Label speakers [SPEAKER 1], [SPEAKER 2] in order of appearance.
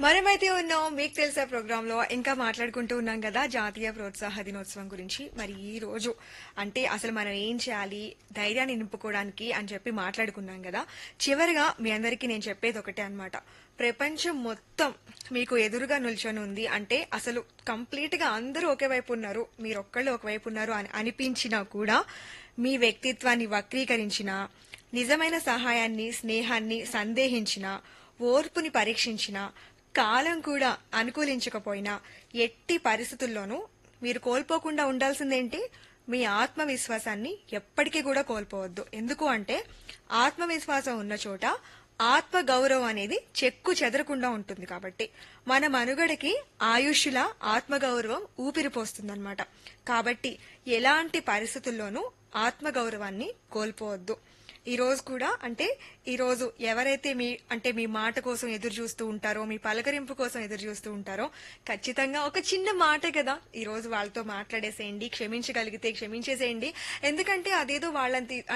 [SPEAKER 1] మనమైతే ఉన్నాం మీకు తెలిసే ప్రోగ్రామ్ లో ఇంకా మాట్లాడుకుంటూ ఉన్నాం కదా జాతీయ ప్రోత్సాహ దినోత్సవం గురించి మరి ఈ రోజు అంటే అసలు మనం ఏం చేయాలి ధైర్యాన్ని నింపుకోవడానికి అని చెప్పి మాట్లాడుకున్నాం కదా చివరిగా మీ అందరికీ నేను చెప్పేది ఒకటే అన్నమాట ప్రపంచం మొత్తం మీకు ఎదురుగా నిల్చొని ఉంది అంటే అసలు కంప్లీట్ గా అందరూ ఒకే వైపు ఉన్నారు మీరు ఒక్కళ్ళు ఒకవైపు ఉన్నారు అని అనిపించినా కూడా మీ వ్యక్తిత్వాన్ని వక్రీకరించిన నిజమైన సహాయాన్ని స్నేహాన్ని సందేహించిన ఓర్పుని పరీక్షించిన కాలం కూడా అనుకూలించకపోయినా ఎట్టి పరిస్థితుల్లోనూ మీరు కోల్పోకుండా ఉండాల్సిందేంటి మీ ఆత్మవిశ్వాసాన్ని ఎప్పటికీ కూడా కోల్పోవద్దు ఎందుకు అంటే ఆత్మవిశ్వాసం ఉన్న చోట ఆత్మ గౌరవం అనేది చెక్కు చెదరకుండా ఉంటుంది కాబట్టి మన మనుగడకి ఆయుష్ల ఆత్మగౌరవం ఊపిరిపోస్తుందన్నమాట కాబట్టి ఎలాంటి పరిస్థితుల్లోనూ ఆత్మగౌరవాన్ని కోల్పోవద్దు ఈ రోజు కూడా అంటే ఈ రోజు ఎవరైతే మీ అంటే మీ మాట కోసం ఎదురు చూస్తూ ఉంటారో మీ పలకరింపు కోసం ఎదురు చూస్తూ ఉంటారో ఖచ్చితంగా ఒక చిన్న మాటే కదా ఈ రోజు వాళ్ళతో మాట్లాడేసేయండి క్షమించగలిగితే క్షమించేసేయండి ఎందుకంటే అదేదో వాళ్ళంత